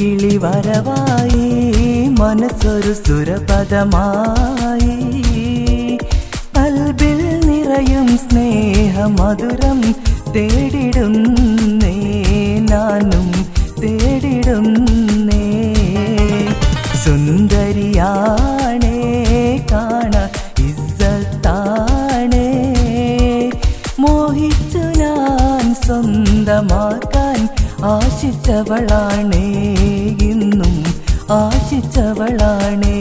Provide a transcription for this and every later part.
പെൺകിളി വരവായി മനസ്സൊരു സുരപദമായി കൽബിൽ നിറയും സ്നേഹമധുരം തേടിടുന്നേ നാനും തേടിടുന്നേ സുന്ദരിയാണേ കാണ ഇസ്സത്താണേ മോഹിച്ചു ഞാൻ സ്വന്തമാക്കാൻ ആശിച്ചവളാണേ ഇന്നും ആശിച്ചവളാണേ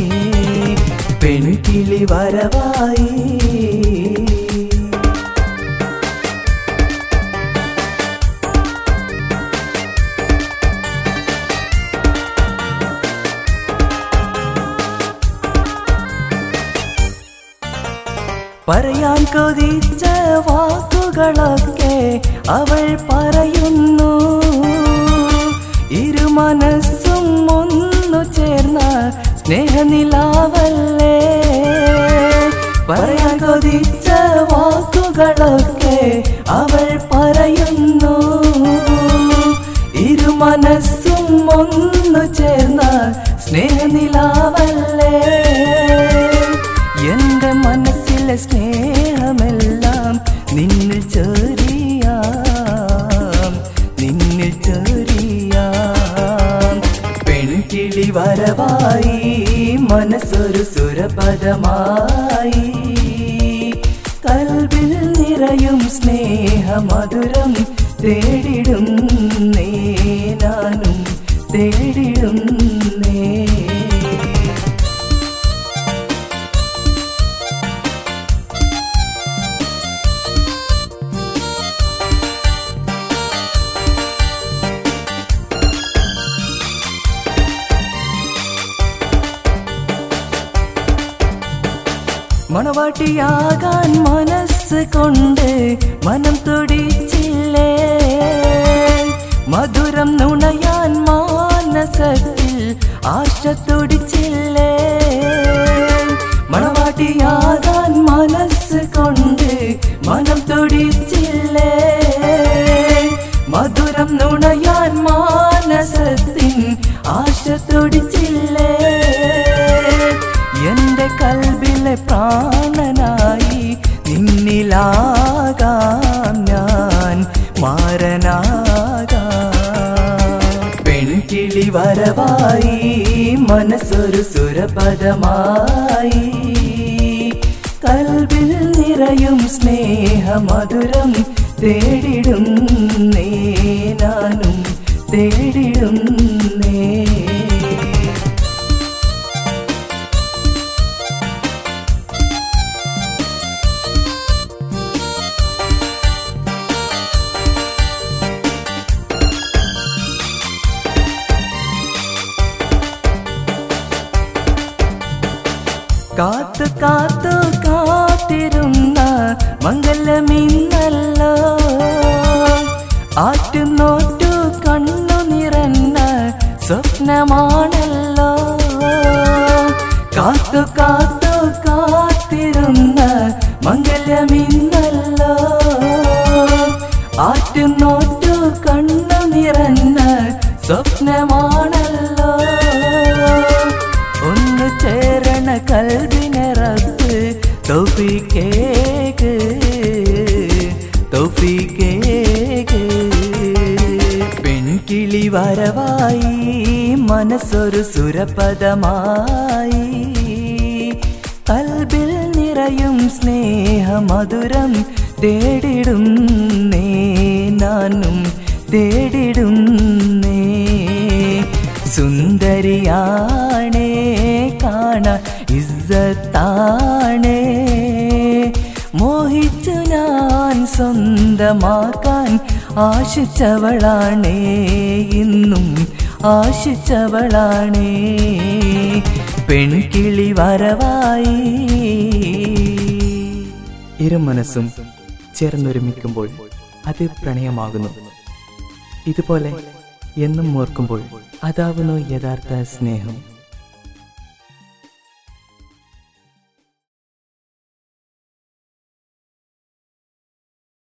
പെൺകിളി വരവായി പറയാൻ കൊതിച്ച വാക്കുകളൊക്കെ അവൾ പറയുന്നു ഇരു മനസ്സും ഒന്നു ചേർന്ന സ്നേഹനിലാവല്ലേ പറയാൻ കൊതിച്ച വാക്കുകളൊക്കെ അവൾ പറയുന്നു ഇരു മനസ്സും ഒന്നു ചേർന്ന സ്നേഹനിലാവല്ലേ എന്റെ മനസ്സിലെ സ്നേഹമെല്ലാം നിന്നിൽ ചേറിയാം നിന്നിൽ ചേറിയാം പെൺകിളി വരവായി മനസ്സൊരു സുരപദമായി കൽവിൽ നിറയും സ്നേഹമധുരം തേടിടും നാനും തേടിടും നേ മണവാട്ടിയാകാൻ മനസ്സ് കൊണ്ട് മനം തുടിച്ചില്ലേ മധുരം നുണയാൻ മാനസത്തിൽ ആശ തുടിച്ചില്ലേ മണവാട്ടിയാകാൻ മനസ്സ് കൊണ്ട് മനം തുടിച്ചില്ലേ മധുരം നുണയാൻ മാനസത്തിൻ ആശ തുടിച്ചില്ലേ എന്റെ കൽബിലെ പ്രാണനായി നിന്നിലാകാം ഞാൻ മാരനാകാം പെൺകിളി വരവായി മനസ്സൊരു സുരപദമായി കൽബിൽ നിറയും സ്നേഹമധുരം തേടിടും നാനും തേടിടും നേ കാത്തു കാത്തു കാത്തിരുന്ന മംഗലമിന്നല്ലോ ആറ്റുനോറ്റു കണ്ണു നിറന്ന സ്വപ്നമാണല്ലോ കാത്തു കാത്തു കാത്തിരുന്ന മംഗലമിന്നല്ലോ ആറ്റുനോറ്റു കണ്ണു നിറന്ന സ്വപ്നമാണല്ലോ ഒന്ന് ചേരണ കൽവിനറത്ത് തൗഫീക്കേക്ക് തൗഫീക്കേക്ക് പെൺകിളി വരവായി മനസ്സൊരു സുരപദമായി കൽബിൽ നിറയും സ്നേഹമധുരം തേടിടും നാനും തേടിടും സുന്ദരിയാണേ കാണ ഇസ്സത്താണേ മോഹിച്ചു ഞാൻ സ്വന്തമാക്കാൻ ആശിച്ചവളാണേ ഇന്നും ആശിച്ചവളാണേ പെൺകിളി വരവായി ഇരു മനസ്സും ചേർന്നൊരുമിക്കുമ്പോൾ അത് പ്രണയമാകുന്നു ഇതുപോലെ എന്നും ഓർക്കുമ്പോൾ അതാവുന്നു യഥാർത്ഥ സ്നേഹം